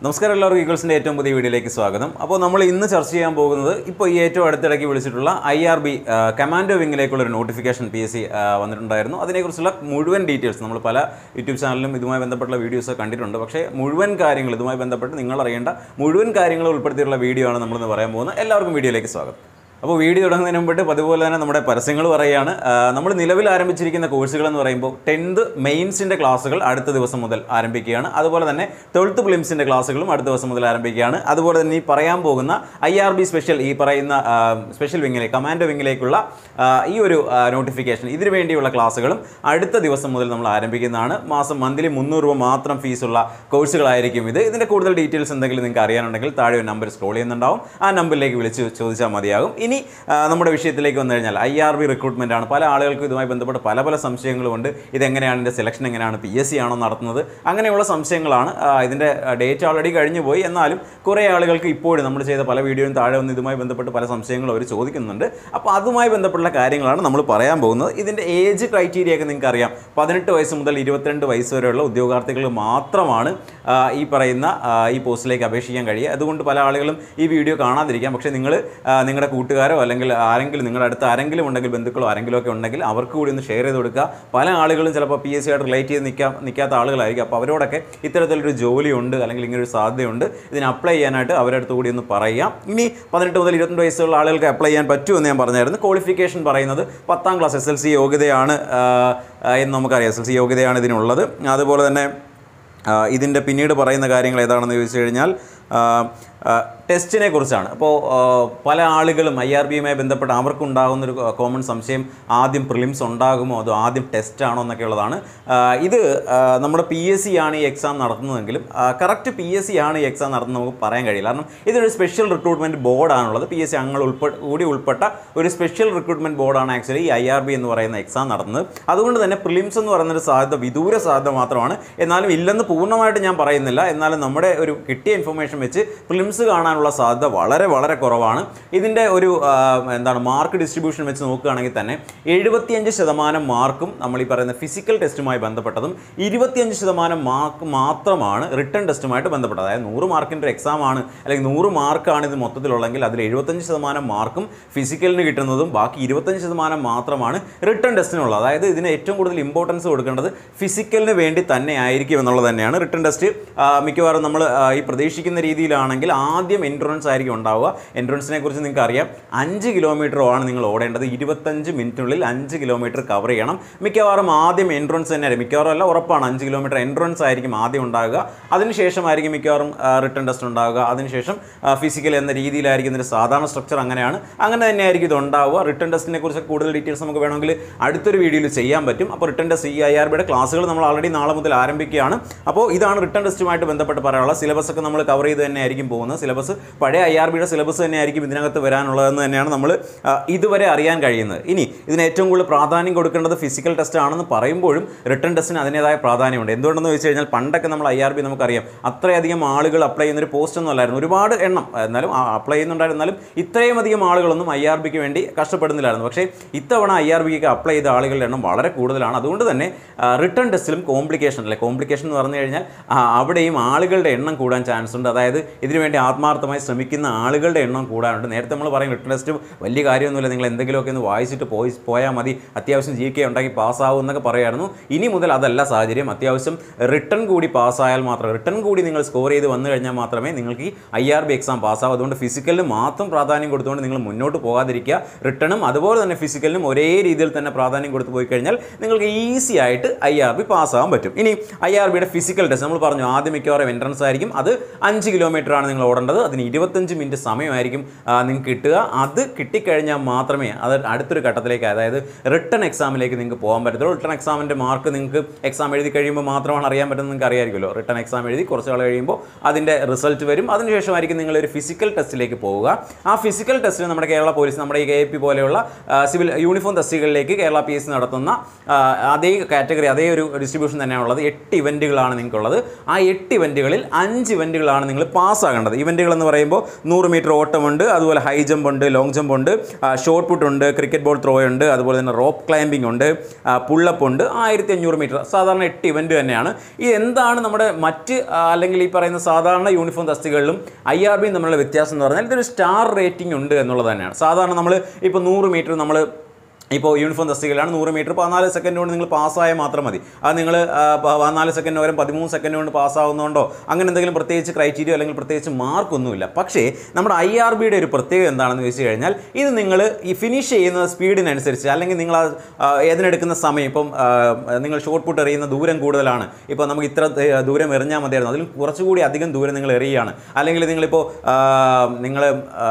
നമസ്കാരം എല്ലാവർക്കും ഈഗിൾസിൻ്റെ ഏറ്റവും പുതിയ വീഡിയോയിലേക്ക് സ്വാഗതം അപ്പോൾ നമ്മൾ ഇന്ന് ചർച്ച ചെയ്യാൻ പോകുന്നത് ഇപ്പോൾ ഈ ഏറ്റവും അടുത്തിടയ്ക്ക് വിളിച്ചിട്ടുള്ള ഐ ആർ ബി കമാൻഡോ വിങ്ങിലേക്കുള്ള ഒരു നോട്ടിഫിക്കേഷൻ പി എസ് സി വന്നിട്ടുണ്ടായിരുന്നു അതിനെക്കുറിച്ചുള്ള മുഴുവൻ ഡീറ്റെയിൽസ് നമ്മൾ പല യൂട്യൂബ് ചാനലിലും ഇതുമായി ബന്ധപ്പെട്ടുള്ള വീഡിയോസ് കണ്ടിട്ടുണ്ട് പക്ഷേ മുഴുവൻ കാര്യങ്ങൾ ഇതുമായി ബന്ധപ്പെട്ട് നിങ്ങൾ അറിയേണ്ട മുഴുവൻ കാര്യങ്ങൾ ഉൾപ്പെടുത്തിയിട്ടുള്ള വീഡിയോ ആണ് നമ്മളിന്ന് പറയാൻ പോകുന്നത് എല്ലാവർക്കും വീഡിയോയിലേക്ക് സ്വാഗതം അപ്പോൾ വീഡിയോ തുടങ്ങുന്നതിന് മുമ്പിട്ട് അതുപോലെ തന്നെ നമ്മുടെ പരസ്യങ്ങൾ പറയുകയാണ് നമ്മൾ നിലവിൽ ആരംഭിച്ചിരിക്കുന്ന കോഴ്സുകൾ എന്ന് പറയുമ്പോൾ ടെൻത്ത് മെയിൻസിൻ്റെ ക്ലാസ്സുകൾ അടുത്ത ദിവസം മുതൽ ആരംഭിക്കുകയാണ് അതുപോലെ തന്നെ ട്വൽത്ത് പ്ലിംസിൻ്റെ ക്ലാസ്സുകളും അടുത്ത ദിവസം മുതൽ ആരംഭിക്കുകയാണ് അതുപോലെ തന്നെ ഈ പറയാൻ പോകുന്ന ഐ ആർ ബി സ്പെഷ്യൽ ഈ പറയുന്ന ആ, സ്പെഷ്യൽ വിങ്ങിലേക്ക് കമാൻഡോ വിങ്ങിലേക്കുള്ള ആ, ഈ ഒരു നോട്ടിഫിക്കേഷൻ ഇതിനു വേണ്ടിയുള്ള ക്ലാസ്സുകളും അടുത്ത ദിവസം മുതൽ നമ്മൾ ആരംഭിക്കുന്നതാണ് മാസം മന്ത്ലി മുന്നൂറ് രൂപ മാത്രം ഫീസുള്ള കോഴ്സുകളായിരിക്കും ഇത് ഇതിൻ്റെ കൂടുതൽ ഡീറ്റെയിൽസ് എന്തെങ്കിലും നിങ്ങൾക്ക് അറിയാനുണ്ടെങ്കിൽ താഴെ ഒരു നമ്പർ സ്ക്രോൾ ചെയ്യുന്നുണ്ടാവും ആ നമ്പറിലേക്ക് വിളിച്ച് ചോദിച്ചാൽ മതിയാകും ഇനി ആ, നമ്മുടെ വിഷയത്തിലേക്ക് വന്നു കഴിഞ്ഞാൽ ഐ ആർ ബി റിക്രൂട്ട്മെൻ്റ് ആണ് പല ആളുകൾക്കും ഇതുമായി ബന്ധപ്പെട്ട് പല പല സംശയങ്ങളുമുണ്ട് ഇതെങ്ങനെയാണ് ഇതിൻ്റെ സെലക്ഷൻ എങ്ങനെയാണ് പി എസ് സി ആണോ നടത്തുന്നത് അങ്ങനെയുള്ള സംശയങ്ങളാണ് ആ, ഇതിൻ്റെ ഡേറ്റ് ഓൾറെഡി കഴിഞ്ഞു പോയി എന്നാലും കുറേ ആളുകൾക്ക് ഇപ്പോഴും നമ്മൾ ചെയ്ത പല വീഡിയോയും താഴെ വന്ന് ഇതുമായി ബന്ധപ്പെട്ട് പല സംശയങ്ങളും അവർ ചോദിക്കുന്നുണ്ട് അപ്പോൾ അതുമായി ബന്ധപ്പെട്ടുള്ള കാര്യങ്ങളാണ് നമ്മൾ പറയാൻ പോകുന്നത് ഇതിൻ്റെ ഏജ് ക്രൈറ്റീരിയ ഒക്കെ നിങ്ങൾക്ക് അറിയാം പതിനെട്ട് വയസ്സ് മുതൽ ഇരുപത്തിരണ്ട് വയസ്സ് വരെയുള്ള ഉദ്യോഗാർത്ഥികൾ മാത്രമാണ് ആ, ഈ പറയുന്ന ആ, ഈ പോസ്റ്റിലേക്ക് അപേക്ഷിക്കാൻ കഴിയുക അതുകൊണ്ട് പല ആളുകളും ഈ വീഡിയോ കാണാതിരിക്കാം പക്ഷേ നിങ്ങൾ നിങ്ങളുടെ കൂട്ടുകാരോ അല്ലെങ്കിൽ ആരെങ്കിലും നിങ്ങളുടെ അടുത്ത് ആരെങ്കിലും ഉണ്ടെങ്കിൽ ബന്ധുക്കളോ ആരെങ്കിലും ഒക്കെ ഉണ്ടെങ്കിൽ അവർക്ക് കൂടി ഒന്ന് ഷെയർ ചെയ്ത് കൊടുക്കുക പല ആളുകളും ചിലപ്പോൾ പി എസ് സി ആയിട്ട് റിലേറ്റ് ചെയ്ത് നിൽക്കാൻ നിൽക്കാത്ത ആളുകളായിരിക്കും അപ്പോൾ അവരോടൊക്കെ ഇത്തരത്തിലൊരു ജോലിയുണ്ട് അല്ലെങ്കിൽ ഇങ്ങനെ ഒരു സാധ്യതയുണ്ട് ഇതിന് അപ്ലൈ ചെയ്യാനായിട്ട് അവരുടെ അടുത്ത് കൂടി ഒന്ന് പറയാം ഇനി പതിനെട്ട് മുതൽ ഇരുപത്തിരണ്ട് വയസ്സുള്ള ആളുകൾക്ക് അപ്ലൈ ചെയ്യാൻ പറ്റുമെന്ന് ഞാൻ പറഞ്ഞായിരുന്നു ക്വാളിഫിക്കേഷൻ പറയുന്നത് പത്താം ക്ലാസ് എസ് എൽ സി യോഗ്യതയാണ് ആ, ആ, എന്ന് നമുക്കറിയാം എസ് എൽ സി യോഗ്യതയാണ് ഇതിനുള്ളത് അതുപോലെ തന്നെ ആ, ഇതിൻ്റെ പിന്നീട് പറയുന്ന കാര്യങ്ങൾ ഏതാണെന്ന് ചോദിച്ചു കഴിഞ്ഞാൽ ആ, ആ, ടെസ്റ്റിനെ കുറിച്ചാണ് അപ്പോൾ ആ, പല ആളുകളും ഐ ആർ ബിയുമായി ബന്ധപ്പെട്ട് അവർക്കുണ്ടാകുന്നൊരു കോമൺ സംശയം ആദ്യം പ്രിലിംസ് ഉണ്ടാകുമോ അതോ ആദ്യം ടെസ്റ്റ് ആണോ എന്നൊക്കെ ഉള്ളതാണ് ആ, ഇത് ആ, നമ്മുടെ പി എസ് സി ആണ് ഈ എക്സാം നടത്തുന്നതെങ്കിലും കറക്റ്റ് പി എസ് സി ആണ് ഈ എക്സാം നടത്തുന്നത് നമുക്ക് പറയാൻ കഴിയില്ല കാരണം ഇതൊരു സ്പെഷ്യൽ റിക്രൂട്ട്മെൻറ്റ് ബോർഡാണുള്ളത് പി എസ് സി അംഗങ്ങൾ ഉൾപ്പെടെ കൂടി ഉൾപ്പെട്ട ഒരു സ്പെഷ്യൽ റിക്രൂട്ട്മെൻറ്റ് ബോർഡാണ് ആക്ച്വലി ഈ ഐ ആർ ബി എന്ന് പറയുന്ന എക്സാം നടത്തുന്നത് അതുകൊണ്ട് തന്നെ പ്രിലിംസ് എന്ന് പറയുന്ന ഒരു സാധ്യത വിദൂര സാധ്യത മാത്രമാണ് എന്നാലും ഇല്ലെന്ന് പൂർണ്ണമായിട്ട് ഞാൻ പറയുന്നില്ല എന്നാലും നമ്മുടെ ഒരു കിട്ടിയ ഇൻഫർമേഷൻ വെച്ച് പ്രിലിംസ് കാണാനുള്ള സാധ്യത വളരെ വളരെ കുറവാണ് ഇതിൻ്റെ ഒരു ആ, എന്താണ് മാർക്ക് ഡിസ്ട്രിബ്യൂഷൻ വെച്ച് നോക്കുകയാണെങ്കിൽ തന്നെ എഴുപത്തിയഞ്ച് ശതമാനം മാർക്കും നമ്മൾ ഈ പറയുന്ന ഫിസിക്കൽ ടെസ്റ്റുമായി ബന്ധപ്പെട്ടതും ഇരുപത്തിയഞ്ച് ശതമാനം മാർക്ക് മാത്രമാണ് റിട്ടേൺ ടെസ്റ്റുമായിട്ട് ബന്ധപ്പെട്ടത് അതായത് നൂറ് മാർക്കിൻ്റെ ഒരു എക്സാം ആണ് അല്ലെങ്കിൽ നൂറ് മാർക്കാണ് ഇത് മൊത്തത്തിലുള്ളെങ്കിൽ അതിൽ എഴുപത്തഞ്ച് ശതമാനം മാർക്കും ഫിസിക്കലിന് കിട്ടുന്നതും ബാക്കി ഇരുപത്തഞ്ച് ശതമാനം മാത്രമാണ് റിട്ടേൺ ടെസ്റ്റിനുള്ളത് അതായത് ഇതിന് ഏറ്റവും കൂടുതൽ ഇമ്പോർട്ടൻസ് കൊടുക്കേണ്ടത് ഫിസിക്കലിന് വേണ്ടി തന്നെ ആയിരിക്കും എന്നുള്ളത് തന്നെയാണ് റിട്ടേൺ ടെസ്റ്റ് മിക്കവാറും നമ്മൾ ഈ പ്രതീക്ഷിക്കുന്ന രീതിയിലാണെങ്കിൽ ആദ്യം എൻട്രൻസ് ആയിരിക്കും ഉണ്ടാവുക എൻട്രൻസിനെ കുറിച്ച് നിങ്ങൾക്ക് അറിയാം അഞ്ച് കിലോമീറ്ററോ ആണ് നിങ്ങൾ ഓടേണ്ടത് ഇരുപത്തഞ്ച് മിനിറ്റിനുള്ളിൽ അഞ്ച് കിലോമീറ്റർ കവർ ചെയ്യണം മിക്കവാറും ആദ്യം എൻട്രൻസ് തന്നെയായിരിക്കും മിക്കവാറും അല്ല ഉറപ്പാണ് അഞ്ച് കിലോമീറ്റർ എൻട്രൻസ് ആയിരിക്കും ആദ്യം ഉണ്ടാകുക അതിനുശേഷമായിരിക്കും മിക്കവാറും റിട്ടേൺ ടെസ്റ്റ് ഉണ്ടാവുക അതിനുശേഷം ഫിസിക്കൽ എന്ന രീതിയിലായിരിക്കും ഇതിൻ്റെ സാധാരണ സ്ട്രക്ചർ അങ്ങനെയാണ് അങ്ങനെ തന്നെയായിരിക്കും ഇത് ഉണ്ടാവുക റിട്ടേൺ ടെസ്റ്റിനെ കുറിച്ച് കൂടുതൽ ഡീറ്റെയിൽസ് നമുക്ക് വേണമെങ്കിൽ അടുത്തൊരു വീഡിയോയിൽ ചെയ്യാൻ പറ്റും അപ്പോൾ റിട്ടേൺ ടെസ്റ്റ് ഈ ഐ ആർ ബിയുടെ ക്ലാസ്സുകൾ നമ്മൾ ആൾറെഡി നാളെ മുതൽ ആരംഭിക്കുകയാണ് അപ്പോൾ ഇതാണ് റിട്ടേൺ ടെസ്റ്റുമായിട്ട് ബന്ധപ്പെട്ട് പറയാനുള്ള സിലബസ് ഒക്കെ നമ്മൾ കവർ ചെയ്ത് തന്നെ ആയിരിക്കും പോകുന്നത് സിലബസ് പഴയ ഐ ആർ ബിയുടെ സിലബസ് തന്നെ ആയിരിക്കും ഇതിനകത്ത് വരാനുള്ളതെന്ന് തന്നെയാണ് നമ്മൾ ആ, ഇതുവരെ അറിയാൻ കഴിയുന്നത് ഇനി ഇതിന് ഏറ്റവും കൂടുതൽ പ്രാധാന്യം കൊടുക്കേണ്ടത് ഫിസിക്കൽ ടെസ്റ്റ് ആണെന്ന് പറയുമ്പോഴും റിട്ടേൺ ടെസ്റ്റിന് അതിൻ്റെതായ പ്രാധാന്യമുണ്ട് എന്തുകൊണ്ടെന്ന് വെച്ച് കഴിഞ്ഞാൽ പണ്ടൊക്കെ നമ്മൾ ഐ ആർ ബി നമുക്കറിയാം അത്രയധികം ആളുകൾ അപ്ലൈ ചെയ്യുന്ന ഒരു പോസ്റ്റ് ഒന്നും അല്ലായിരുന്നു ഒരുപാട് എണ്ണം എന്നാലും അപ്ലൈ ചെയ്യുന്നുണ്ടായിരുന്നാലും ഇത്രയും അധികം ആളുകളൊന്നും ഐ ആർ ബിക്ക് വേണ്ടി കഷ്ടപ്പെടുന്നില്ലായിരുന്നു പക്ഷേ ഇത്തവണ ഐ ആർ ബിക്ക് അപ്ലൈ ചെയ്ത ആളുകളുടെ എണ്ണം വളരെ കൂടുതലാണ് അതുകൊണ്ട് തന്നെ റിട്ടേൺ ടെസ്റ്റിലും കോംപ്ലിക്കേഷൻ അല്ലെ കോംപ്ലിക്കേഷൻ എന്ന് പറഞ്ഞു കഴിഞ്ഞാൽ ആ, അവിടെയും ആളുകളുടെ എണ്ണം കൂടാൻ ചാൻസ് ഉണ്ട് അതായത് ഇതിനു വേണ്ടി ആത്മാർത്ഥമായി ശ്രമിക്കുന്ന ആളുകളുടെ എണ്ണം കൂടാനുണ്ട് നേരത്തെ നമ്മൾ പറയും റിട്ടേൺ ടെസ്റ്റ് വലിയ കാര്യമൊന്നുമില്ല നിങ്ങൾ എന്തെങ്കിലുമൊക്കെ ഒന്ന് വായിച്ചിട്ട് പോയി പോയാൽ മതി അത്യാവശ്യം ജി കെ ഉണ്ടാക്കി പാസ്സാവും എന്നൊക്കെ പറയായിരുന്നു ഇനി മുതൽ അതല്ല സാഹചര്യം അത്യാവശ്യം റിട്ടേൺ കൂടി പാസ്സായാൽ മാത്രം റിട്ടേൺ കൂടി നിങ്ങൾ സ്കോർ ചെയ്ത് വന്നു കഴിഞ്ഞാൽ മാത്രമേ നിങ്ങൾക്ക് ഈ ഐ ആർ ബി എക്സാം പാസ്സാവും അതുകൊണ്ട് ഫിസിക്കലിന് മാത്രം പ്രാധാന്യം കൊടുത്തുകൊണ്ട് നിങ്ങൾ മുന്നോട്ട് പോകാതിരിക്കുക റിട്ടേണും അതുപോലെ തന്നെ ഫിസിക്കലിനും ഒരേ രീതിയിൽ തന്നെ പ്രാധാന്യം കൊടുത്തു പോയി കഴിഞ്ഞാൽ നിങ്ങൾക്ക് ഈസി ആയിട്ട് ഐ ആർ ബി പാസ്സാകാൻ പറ്റും ഇനി ഐ ആർ ബിയുടെ ഫിസിക്കൽ ടെസ്റ്റ് നമ്മൾ പറഞ്ഞു ആദ്യം മിക്കവാറും എൻട്രൻസ് ആയിരിക്കും അത് അഞ്ച് കിലോമീറ്റർ ആണ് നിങ്ങൾ ഓടേണ്ടത് അതിന് ഇരുപത്തഞ്ച് മിനിറ്റ് സമയമായിരിക്കും ആ, നിങ്ങൾക്ക് കിട്ടുക അത് കിട്ടിക്കഴിഞ്ഞാൽ മാത്രമേ അത് അടുത്തൊരു ഘട്ടത്തിലേക്ക് അതായത് റിട്ടേൺ എക്സാമിലേക്ക് നിങ്ങൾക്ക് പോകാൻ പറ്റത്തുള്ളൂ റിട്ടേൺ എക്സാമിൻ്റെ മാർക്ക് നിങ്ങൾക്ക് എക്സാം എഴുതി കഴിയുമ്പോൾ മാത്രമാണ് അറിയാൻ പറ്റുന്നത് നിങ്ങൾക്ക് അറിയാമായിരിക്കുമല്ലോ റിട്ടേൺ എക്സാം എഴുതി കുറച്ച് നാൾ കഴിയുമ്പോൾ അതിൻ്റെ റിസൾട്ട് വരും അതിനുശേഷമായിരിക്കും നിങ്ങൾ ഒരു ഫിസിക്കൽ ടെസ്റ്റിലേക്ക് പോവുക ആ ഫിസിക്കൽ ടെസ്റ്റിന് നമ്മുടെ കേരള പോലീസ് നമ്മുടെ ഈ കെ പി പോലെയുള്ള ആ, സിവിൽ യൂണിഫോം തസ്തികകളിലേക്ക് കേരള പി എസ് നടത്തുന്ന ആ, അതേ കാറ്റഗറി അതേ ഒരു ഡിസ്ട്രിബ്യൂഷൻ തന്നെയാണുള്ളത് എട്ട് ഇവൻറ്റുകളാണ് നിങ്ങൾക്കുള്ളത് ആ എട്ട് ഇവൻറ്റുകളിൽ അഞ്ച് ഇവൻറ്റുകളാണ് നിങ്ങൾ പാസ്സാകേണ്ടത് പറയുന്നത് ഇവൻറ്റുകൾ എന്ന് പറയുമ്പോൾ നൂറ് മീറ്റർ ഓട്ടമുണ്ട് അതുപോലെ ഹൈ ജമ്പ് ഉണ്ട് ലോങ് ജമ്പ് ഉണ്ട് ഷോർട്ട് പുട്ട് ഉണ്ട് ക്രിക്കറ്റ് ബോൾ ത്രോ ഉണ്ട് അതുപോലെ തന്നെ റോപ്പ് ക്ലൈമ്പിംഗ് ഉണ്ട് പുള്ളപ്പ് ഉണ്ട് ആയിരത്തി അഞ്ഞൂറ് മീറ്റർ സാധാരണ എട്ട് ഇവൻറ്റ് തന്നെയാണ് ഈ എന്താണ് നമ്മുടെ മറ്റ് ആ, അല്ലെങ്കിൽ ഈ പറയുന്ന സാധാരണ യൂണിഫോം തസ്തികകളിലും ഐ ആർ ബിയും തമ്മിലുള്ള വ്യത്യാസം എന്ന് പറഞ്ഞാൽ ഇതൊരു സ്റ്റാർ റേറ്റിംഗ് ഉണ്ട് എന്നുള്ളത് തന്നെയാണ് സാധാരണ നമ്മൾ ഇപ്പോൾ നൂറ് മീറ്റർ നമ്മൾ ഇപ്പോൾ യൂണിഫോം തസ്തികയിലാണ് നൂറ് മീറ്റർ പതിനാല് സെക്കൻഡ് കൊണ്ട് നിങ്ങൾ പാസ്സായാൽ മാത്രം മതി അത് നിങ്ങൾ പതിനാല് സെക്കൻഡ് പകരം പതിമൂന്ന് സെക്കൻഡ് കൊണ്ട് പാസ്സാവുന്നതുകൊണ്ടോ അങ്ങനെ എന്തെങ്കിലും പ്രത്യേകിച്ച് ക്രൈറ്റീരിയ അല്ലെങ്കിൽ പ്രത്യേകിച്ച് മാർക്കൊന്നുമില്ല പക്ഷേ നമ്മുടെ ഐ ആർ ബിയുടെ ഒരു പ്രത്യേകത എന്താണെന്ന് ചോദിച്ചു കഴിഞ്ഞാൽ ഇത് നിങ്ങൾ ഈ ഫിനിഷ് ചെയ്യുന്ന സ്പീഡിനനുസരിച്ച് അല്ലെങ്കിൽ നിങ്ങൾ ആ, ആ, ഏതിനെടുക്കുന്ന സമയം ഇപ്പം ആ, നിങ്ങൾ ഷോർട്ട് പുട്ട് എറിയുന്ന ദൂരം കൂടുതലാണ് ഇപ്പോൾ നമുക്ക് ഇത്ര ദേ- ദൂരം എറിഞ്ഞാൽ മതിയായിരുന്നു അതിലും കുറച്ചുകൂടി അധികം ദൂരം നിങ്ങൾ എറിയുകയാണ് അല്ലെങ്കിൽ നിങ്ങളിപ്പോൾ നിങ്ങൾ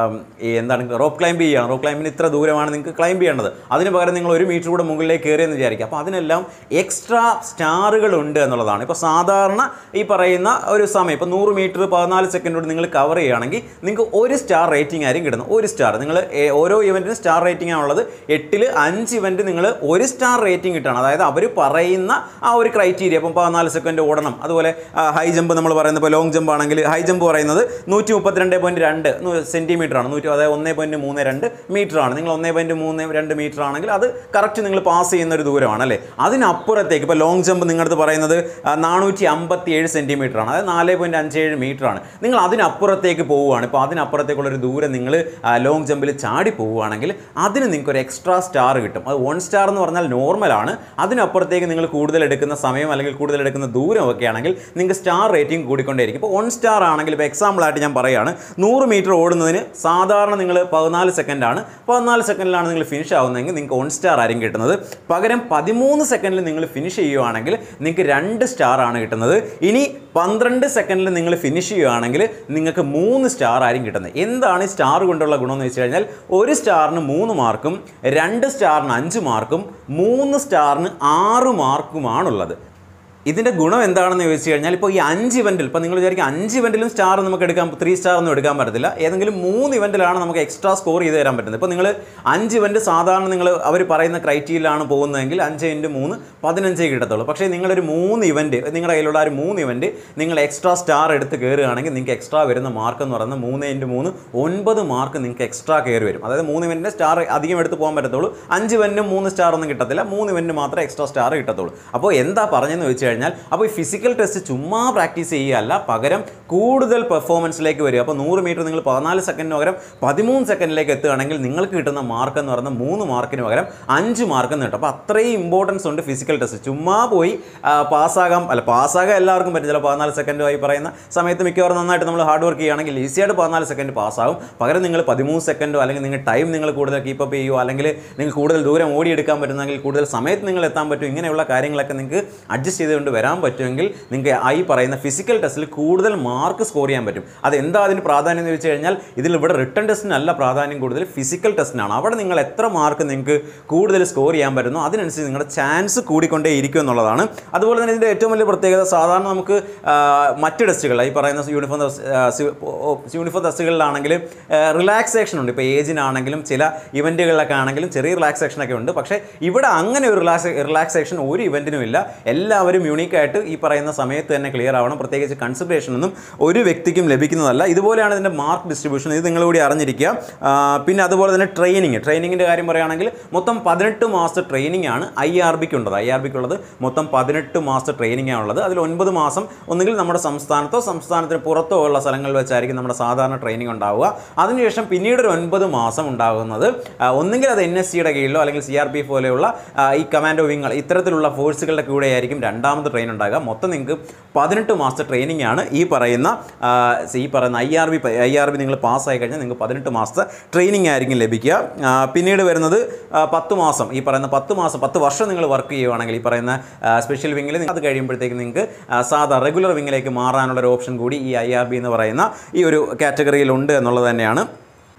ഈ എന്താണ് റോപ്പ് ക്ലൈംബ് ചെയ്യുകയാണ് റോപ്പ് ക്ലൈമ്പിന് ഇത്ര ദൂരമാണ് നിങ്ങൾക്ക് ക്ലൈംബ് ചെയ്യേണ്ടത് അതിന് പകരം നിങ്ങൾ ഒരു മീറ്റർ കൂടെ മുകളിലേക്ക് കയറിയെന്ന് വിചാരിക്കുക അപ്പോൾ അതിനെല്ലാം എക്സ്ട്രാ സ്റ്റാറുകൾ ഉണ്ട് എന്നുള്ളതാണ് ഇപ്പോൾ സാധാരണ ഈ പറയുന്ന ഒരു സമയം ഇപ്പോൾ നൂറ് മീറ്റർ പതിനാല് സെക്കൻഡ് കൊണ്ട് നിങ്ങൾ കവർ ചെയ്യുകയാണെങ്കിൽ നിങ്ങൾക്ക് ഒരു സ്റ്റാർ റേറ്റിംഗ് ആയിരിക്കും കിട്ടുന്നത് ഒരു സ്റ്റാർ നിങ്ങൾ ഏ- ഓരോ ഇവൻറ്റിനും സ്റ്റാർ റേറ്റിംഗ് ആണുള്ളത് എട്ടിൽ അഞ്ച് ഇവൻറ്റ് നിങ്ങൾ ഒരു സ്റ്റാർ റേറ്റിംഗ് കിട്ടുകയാണ് അതായത് അവർ പറയുന്ന ആ ഒരു ക്രൈറ്റീരിയ ഇപ്പം പതിനാല് സെക്കൻഡ് ഓടണം അതുപോലെ ഹൈ ജമ്പ് നമ്മൾ പറയുന്നത് ഇപ്പോൾ ലോങ് ജമ്പ് ആണെങ്കിൽ ഹൈ ജമ്പ് പറയുന്നത് നൂറ്റി മുപ്പത്തിരണ്ട് പോയിൻറ്റ് രണ്ട് സെൻറ്റിമീറ്റർ ആണ് നൂറ്റി അതായത് ഒന്നേ പോയിൻറ്റ് മൂന്ന് രണ്ട് മീറ്റർ ആണ് നിങ്ങൾ ഒന്നേ പോയിൻറ്റ് മൂന്ന് രണ്ട് മീറ്റർ ആണെങ്കിൽ അത് കറക്റ്റ് നിങ്ങൾ പാസ് ചെയ്യുന്ന ഒരു ദൂരമാണ് അല്ലേ അതിനപ്പുറത്തേക്ക് ഇപ്പോൾ ലോങ് ജമ്പ് നിങ്ങളുടെ പറയുന്നത് നാനൂറ്റി അമ്പത്തി ഏഴ് സെൻറ്റിമീറ്റർ ആണ് അതായത് നാല് പോയിൻറ്റ് അഞ്ച് ഏഴ് മീറ്റർ ആണ് നിങ്ങൾ അതിനപ്പുറത്തേക്ക് പോവുകയാണ് ഇപ്പോൾ അതിനപ്പുറത്തേക്കുള്ളൊരു ദൂരം നിങ്ങൾ ലോങ് ജമ്പിൽ ചാടി പോവുകയാണെങ്കിൽ അതിന് നിങ്ങൾക്ക് ഒരു എക്സ്ട്രാ സ്റ്റാർ കിട്ടും അത് വൺ സ്റ്റാർ എന്ന് പറഞ്ഞാൽ നോർമലാണ് അതിനപ്പുറത്തേക്ക് നിങ്ങൾ കൂടുതൽ എടുക്കുന്ന സമയം അല്ലെങ്കിൽ കൂടുതൽ എടുക്കുന്ന ദൂരം ഒക്കെ ആണെങ്കിൽ നിങ്ങൾക്ക് സ്റ്റാർ റേറ്റിംഗ് കൂടിക്കൊണ്ടേയിരിക്കും ഇപ്പോൾ വൺ സ്റ്റാർ ആണെങ്കിൽ ഇപ്പോൾ എക്സാമ്പിളായിട്ട് ഞാൻ പറയുകയാണ് നൂറ് മീറ്റർ ഓടുന്നതിന് സാധാരണ നിങ്ങൾ പതിനാല് സെക്കൻഡാണ് പതിനാല് സെക്കൻഡിലാണ് നിങ്ങൾ ഫിനിഷ് ആവുന്നതെങ്കിൽ നിങ്ങൾക്ക് വൺ സ്റ്റാർ ആയിരിക്കും കിട്ടുന്നത് പകരം പതിമൂന്ന് സെക്കൻഡിൽ നിങ്ങൾ ഫിനിഷ് ചെയ്യുവാണെങ്കിൽ നിങ്ങൾക്ക് രണ്ട് സ്റ്റാർ ആണ് കിട്ടുന്നത് ഇനി പന്ത്രണ്ട് സെക്കൻഡിൽ നിങ്ങൾ ഫിനിഷ് ചെയ്യുകയാണെങ്കിൽ നിങ്ങൾക്ക് മൂന്ന് സ്റ്റാർ ആയിരിക്കും കിട്ടുന്നത് എന്താണ് ഈ സ്റ്റാർ കൊണ്ടുള്ള ഗുണമെന്ന് വെച്ച് കഴിഞ്ഞാൽ ഒരു സ്റ്റാറിന് മൂന്ന് മാർക്കും രണ്ട് സ്റ്റാറിന് അഞ്ച് മാർക്കും മൂന്ന് സ്റ്റാറിന് ആറ് മാർക്കുമാണുള്ളത് ഇതിൻ്റെ ഗുണം എന്താണെന്ന് ചോദിച്ചു കഴിഞ്ഞാൽ ഇപ്പോൾ ഈ അഞ്ച് ഇവൻറ്റിൽ ഇപ്പോൾ നിങ്ങൾ വിചാരിക്കും അഞ്ച് ഇവൻറ്റിലും സ്റ്റാർ നമുക്ക് എടുക്കാൻ ത്രീ സ്റ്റാർ ഒന്നും എടുക്കാൻ പറ്റത്തില്ല ഏതെങ്കിലും മൂന്ന് ഇവൻറ്റിലാണ് നമുക്ക് എക്സ്ട്രാ സ്കോർ ചെയ്ത് തരാൻ പറ്റുന്നത് ഇപ്പോൾ നിങ്ങൾ അഞ്ച് ഇവൻറ്റ് സാധാരണ നിങ്ങൾ അവർ പറയുന്ന ക്രൈറ്റീരിയയിലാണ് പോകുന്നതെങ്കിൽ അഞ്ച് ഇൻറ്റ് മൂന്ന് പതിനഞ്ചേ കിട്ടത്തുള്ളൂ പക്ഷേ നിങ്ങളൊരു മൂന്ന് ഇവൻറ്റ് നിങ്ങളുടെ കയ്യിലുള്ള ആ ഒരു മൂന്ന് ഇവൻറ്റ് നിങ്ങൾ എക്സ്ട്രാ സ്റ്റാർ എടുത്ത് കയറുകയാണെങ്കിൽ നിങ്ങൾക്ക് എക്സ്ട്രാ വരുന്ന മാർക്ക് എന്ന് പറയുന്നത് മൂന്ന് ഇൻറ്റ് മൂന്ന് ഒൻപത് മാർക്ക് നിങ്ങൾക്ക് എക്സ്ട്രാ കയറി വരും അതായത് മൂന്ന് ഇവൻറ്റിൻ്റെ സ്റ്റാർ അധികം എടുത്ത് പോകാൻ പറ്റത്തുള്ളൂ അഞ്ച് ഇവൻറ്റിനും മൂന്ന് സ്റ്റാർ ഒന്നും കിട്ടത്തില്ല മൂന്ന് ഇവൻറ്റ് മാത്രമേ എക്സ്ട്രാ സ്റ്റാർ കിട്ടത്തുള്ളൂ അപ്പോൾ എന്താ പറഞ്ഞതെന്ന് വെച്ച് കഴിഞ്ഞാൽ അപ്പോൾ ഈ ഫിസിക്കൽ ടെസ്റ്റ് ചുമ്മാ പ്രാക്ടീസ് ചെയ്യുകയല്ല പകരം കൂടുതൽ പെർഫോമൻസിലേക്ക് വരിക അപ്പോൾ നൂറ് മീറ്റർ നിങ്ങൾ പതിനാല് സെക്കൻഡിന് പകരം പതിമൂന്ന് സെക്കൻഡിലേക്ക് എത്തുകയാണെങ്കിൽ നിങ്ങൾക്ക് കിട്ടുന്ന മാർക്ക് എന്ന് പറയുന്നത് മൂന്ന് മാർക്കിന് പകരം അഞ്ച് മാർക്ക് എന്ന് കിട്ടും അപ്പോൾ അത്രയും ഇമ്പോർട്ടൻസ് ഉണ്ട് ഫിസിക്കൽ ടെസ്റ്റ് ചുമ്മാ പോയി പാസ്സാകാം അല്ല പാസ്സാകാൻ എല്ലാവർക്കും പറ്റും ചില പതിനാല് സെക്കൻഡുമായി പറയുന്ന സമയത്ത് മിക്കവാറും നന്നായിട്ട് നമ്മൾ ഹാർഡ് വർക്ക് ചെയ്യുകയാണെങ്കിൽ ഈസിയായിട്ട് പതിനാല് സെക്കൻഡ് പാസ്സാകും പകരം നിങ്ങൾ പതിമൂന്ന് സെക്കൻഡോ അല്ലെങ്കിൽ നിങ്ങൾ ടൈം നിങ്ങൾ കൂടുതൽ കീപ്പപ്പ് ചെയ്യുമോ അല്ലെങ്കിൽ നിങ്ങൾ കൂടുതൽ ദൂരം ഓടിയെടുക്കാൻ പറ്റുന്നെങ്കിൽ കൂടുതൽ സമയത്ത് നിങ്ങൾ എത്താൻ പറ്റും ഇങ്ങനെയുള്ള കാര്യങ്ങളൊക്കെ നിങ്ങൾക്ക് അഡ്ജസ്റ്റ് ചെയ്തുകൊണ്ട് വരാൻ പറ്റുമെങ്കിൽ നിങ്ങൾക്ക് ഈ പറയുന്ന ഫിസിക്കൽ ടെസ്റ്റിൽ കൂടുതൽ മാർക്ക് സ്കോർ ചെയ്യാൻ പറ്റും അത് എന്താ അതിന് പ്രാധാന്യം എന്ന് വെച്ച് കഴിഞ്ഞാൽ ഇതിൽ ഇവിടെ റിട്ടേൺ ടെസ്റ്റിനല്ല പ്രാധാന്യം കൂടുതൽ ഫിസിക്കൽ ടെസ്റ്റിനാണ് അവിടെ നിങ്ങൾ എത്ര മാർക്ക് നിങ്ങൾക്ക് കൂടുതൽ സ്കോർ ചെയ്യാൻ പറ്റുന്നു അതിനനുസരിച്ച് നിങ്ങളുടെ ചാൻസ് കൂടിക്കൊണ്ടേ ഇരിക്കും എന്നുള്ളതാണ് അതുപോലെ തന്നെ ഇതിൻ്റെ ഏറ്റവും വലിയ പ്രത്യേകത സാധാരണ നമുക്ക് ആ, മറ്റ് ടെസ്റ്റുകൾ ഈ പറയുന്ന യൂണിഫോം യൂണിഫോം ടെസ്റ്റുകളിലാണെങ്കിൽ റിലാക്സേഷൻ ഉണ്ട് ഇപ്പോൾ ഏജിനാണെങ്കിലും ചില ഇവൻറ്റുകളിലൊക്കെ ആണെങ്കിലും ചെറിയ റിലാക്സേഷൻ ഒക്കെ ഉണ്ട് പക്ഷേ ഇവിടെ അങ്ങനെ ഒരു റിലാക്സ് റിലാക്സേഷൻ ഒരു ഇവൻറ്റിനും ഇല്ല എല്ലാവരും യൂണീക്കായിട്ട് ഈ പറയുന്ന സമയത്ത് തന്നെ ക്ലിയർ ആവണം പ്രത്യേകിച്ച് കൺസിഡറേഷൻ ഒന്നും ഒരു വ്യക്തിക്കും ലഭിക്കുന്നതല്ല ഇതുപോലെയാണ് ഇതിൻ്റെ മാർക്ക് ഡിസ്ട്രിബ്യൂഷൻ ഇത് നിങ്ങൾ കൂടി അറിഞ്ഞിരിക്കുക ആ, പിന്നെ അതുപോലെ തന്നെ ട്രെയിനിങ് ട്രെയിനിങ്ങിൻ്റെ കാര്യം പറയുകയാണെങ്കിൽ മൊത്തം പതിനെട്ട് മാസത്തെ ട്രെയിനിങ് ആണ് ഐ ആർ ബിക്ക് ഉള്ളത് ഐ ആർ ബിക്ക് ഉള്ളത് മൊത്തം പതിനെട്ട് മാസത്തെ ട്രെയിനിങ് ആണുള്ളത് അതിൽ ഒൻപത് മാസം ഒന്നുകിൽ നമ്മുടെ സംസ്ഥാനത്തോ സംസ്ഥാനത്തിന് പുറത്തോ ഉള്ള സ്ഥലങ്ങളിൽ വെച്ചായിരിക്കും നമ്മുടെ സാധാരണ ട്രെയിനിങ് ഉണ്ടാവുക അതിനുശേഷം പിന്നീട് ഒരു ഒൻപത് മാസം ഉണ്ടാകുന്നത് ആ, ഒന്നുകിൽ അത് എൻ എസ് സിയുടെ കീഴിലോ അല്ലെങ്കിൽ സി ആർ പി പോലെയുള്ള ആ, ഈ കമാൻഡോ വിങ്ങൾ ഇത്തരത്തിലുള്ള ഫോഴ്സുകളുടെ കൂടെ ആയിരിക്കും രണ്ടാമത് ട്രെയിൻ ഉണ്ടാകുക മൊത്തം നിങ്ങൾക്ക് പതിനെട്ട് മാസത്തെ ട്രെയിനിങ് ആണ് ഈ പറയുന്ന ആ, ഈ പറയുന്ന I R B I R B നിങ്ങൾ പാസ്സായി കഴിഞ്ഞാൽ നിങ്ങൾക്ക് പതിനെട്ട് മാസത്തെ ട്രെയിനിങ് ആയിരിക്കും ലഭിക്കുക ആ, പിന്നീട് വരുന്നത് ആ, പത്ത് മാസം ഈ പറയുന്ന പത്ത് മാസം പത്ത് വർഷം നിങ്ങൾ വർക്ക് ചെയ്യുവാണെങ്കിൽ ഈ പറയുന്ന സ്പെഷ്യൽ വിങ്ങിൽ അത് കഴിയുമ്പോഴത്തേക്ക് നിങ്ങൾക്ക് ആ, സാധാ റെഗുലർ വിങ്ങിലേക്ക് മാറാനുള്ള ഒരു ഓപ്ഷൻ കൂടി ഈ ഐ ആർ ബി എന്ന് പറയുന്ന ഈ ഒരു കാറ്റഗറിയിൽ ഉണ്ട് എന്നുള്ളത് തന്നെയാണ്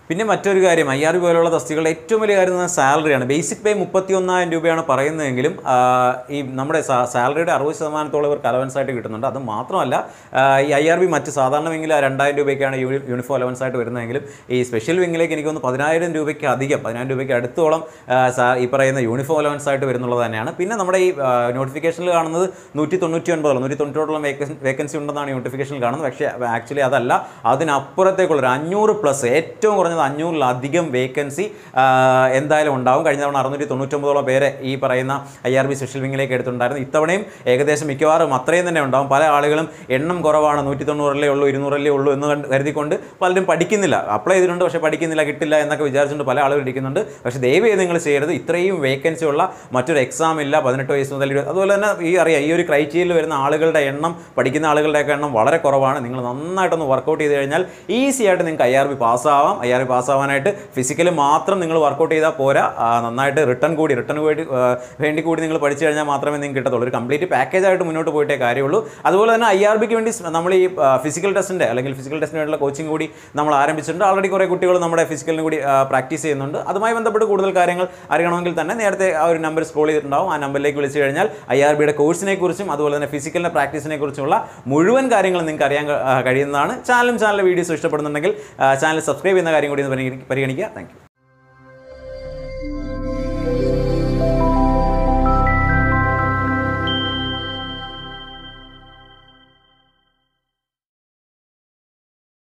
പിന്നെ മറ്റൊരു കാര്യം ഐ ആർ പോലുള്ള തസ്തികളുടെ ഏറ്റവും വലിയ കാര്യം എന്ന് സാലറിയാണ് ബേസിക് പേ മുപ്പത്തി ഒന്നായിരം രൂപയാണ് പറയുന്നതെങ്കിലും ആ, ഈ നമ്മുടെ സാലറിയുടെ അറുപത് ശതമാനത്തോളം ഇവർക്ക് അലവൻസ് ആയിട്ട് കിട്ടുന്നുണ്ട് അത് മാത്രമല്ല ആ, ഈ ഐ ആർ ബി മറ്റ് സാധാരണ വിങ്ങിൽ രണ്ടായിരം രൂപയ്ക്കാണ് യൂണി യൂണിഫോം അലവൻസ് ആയിട്ട് വരുന്നതെങ്കിലും ഈ സ്പെഷ്യൽ വിങ്ങിലേക്ക് എനിക്ക് തോന്നുന്നു പതിനായിരം രൂപയ്ക്ക് അധികം പതിനായിരം രൂപയ്ക്ക് അടുത്തോളം ആ, സാ- ഈ പറയുന്ന യൂണിഫോം അലവൻസ് ആയിട്ട് വരുന്നുള്ളത് തന്നെയാണ് പിന്നെ നമ്മുടെ ഈ നോട്ടിഫിക്കേഷനിൽ കാണുന്നത് നൂറ്റി തൊണ്ണൂറ്റി ഒൻപതോളം നൂറ്റി തൊണ്ണൂറ്റോളം വേക്കൻസി ഉണ്ടെന്നാണ് നോട്ടിഫിക്കേഷനിൽ കാണുന്നത് പക്ഷേ ആക്ച്വലി അതല്ല അതിനപ്പുറത്തേക്കുള്ള ഒരു അഞ്ഞൂറ് പ്ലസ് ഏറ്റവും കുറഞ്ഞത് അഞ്ഞൂറിലധികം വേക്കൻസി എന്തായാലും ഉണ്ടാവും കഴിഞ്ഞ തവണ അറുന്നൂറ്റി തൊണ്ണൂറ്റൊമ്പതോളം പേരെ ഈ പറയുന്ന ഐ ആർ ബി സ്പെഷ്യൽ വിങ്ങിലേക്ക് എടുത്തിട്ടുണ്ടായിരുന്നു ഇത്തവണയും ഏകദേശം മിക്കവാറും അത്രയും തന്നെ ഉണ്ടാവും പല ആളുകളും എണ്ണം കുറവാണ് നൂറ്റി തൊണ്ണൂറല്ലേ ഉള്ളൂ ഇരുന്നൂറല്ലേ ഉള്ളൂ എന്ന് കണ്ട് കരുതിക്കൊണ്ട് പലരും പഠിക്കുന്നില്ല അപ്ലൈ ചെയ്തിട്ടുണ്ട് പക്ഷേ പഠിക്കുന്നില്ല കിട്ടില്ല എന്നൊക്കെ വിചാരിച്ചുകൊണ്ട് പല ആളുകൾ ഇരിക്കുന്നുണ്ട് പക്ഷേ ദയവ് ചെയ്ത് നിങ്ങൾ ചെയ്യരുത് ഇത്രയും വേക്കൻസി ഉള്ള മറ്റൊരു എക്സാം ഇല്ല പതിനെട്ട് വയസ്സ് മുതൽ ഇരുപത് അതുപോലെ തന്നെ ഈ അറിയാം ഈ ഒരു ക്രൈറ്റീരിയയിൽ വരുന്ന ആളുകളുടെ എണ്ണം പഠിക്കുന്ന ആളുകളുടെയൊക്കെ എണ്ണം വളരെ കുറവാണ് നിങ്ങൾ നന്നായിട്ടൊന്ന് വർക്കൗട്ട് ചെയ്ത് കഴിഞ്ഞാൽ ഈസി ആയിട്ട് നിങ്ങൾക്ക് ഐ ആർ ബി പാസ്സാവാം ഐ ആർ ബി പാസ്സാവാനായിട്ട് ഫിസിക്കലി മാത്രം നിങ്ങൾ വർക്കൗട്ട് ചെയ്താൽ പോരാ ആ, നന്നായിട്ട് റിട്ടേൺ കൂടി റിട്ടേൺ കൂടി ആ, വേണ്ടി കൂടി നിങ്ങൾ പഠിച്ചു കഴിഞ്ഞാൽ മാത്രമേ നിങ്ങൾക്ക് കിട്ടത്തുള്ളൂ ഒരു കംപ്ലീറ്റ് പാക്കേജ് ആയിട്ട് മുന്നോട്ട് പോയിട്ടേ കാര്യമുള്ളൂ അതുപോലെ തന്നെ ഐ ആർ ബിക്ക് വേണ്ടി സ് നമ്മൾ ഈ ഫിസിക്കൽ ടെസ്റ്റിൻ്റെ അല്ലെങ്കിൽ ഫിസിക്കൽ ടെസ്റ്റിന് വേണ്ടിയുള്ള കോച്ചിങ് കൂടി നമ്മൾ ആരംഭിച്ചിട്ടുണ്ട് ആൾറെഡി കുറേ കുട്ടികൾ നമ്മുടെ ഫിസിക്കലിന് കൂടി പ്രാക്ടീസ് ചെയ്യുന്നുണ്ട് അതുമായി ബന്ധപ്പെട്ട് കൂടുതൽ കാര്യങ്ങൾ അറിയണമെങ്കിൽ തന്നെ നേരത്തെ ആ ഒരു നമ്പർ സ്ക്രോൾ ചെയ്തിട്ടുണ്ടാവും ആ നമ്പറിലേക്ക് വിളിച്ചു കഴിഞ്ഞാൽ ഐ ആർ ബിയുടെ കോഴ്സിനെ കുറിച്ചും അതുപോലെ തന്നെ ഫിസിക്കലിൻ്റെ പ്രാക്ടീസിനെ കുറിച്ചുള്ള മുഴുവൻ കാര്യങ്ങളും നിങ്ങൾക്ക് അറിയാൻ ക- ആ, കഴിയുന്നതാണ് ചാനലും ചാനലിലെ വീഡിയോസ് ഇഷ്ടപ്പെടുന്നുണ്ടെങ്കിൽ ചാനൽ സബ്സ്ക്രൈബ് ചെയ്യുന്ന കാര്യം കൂടി ഒന്ന് പരിഗണി- പരിഗണിക്കുക താങ്ക്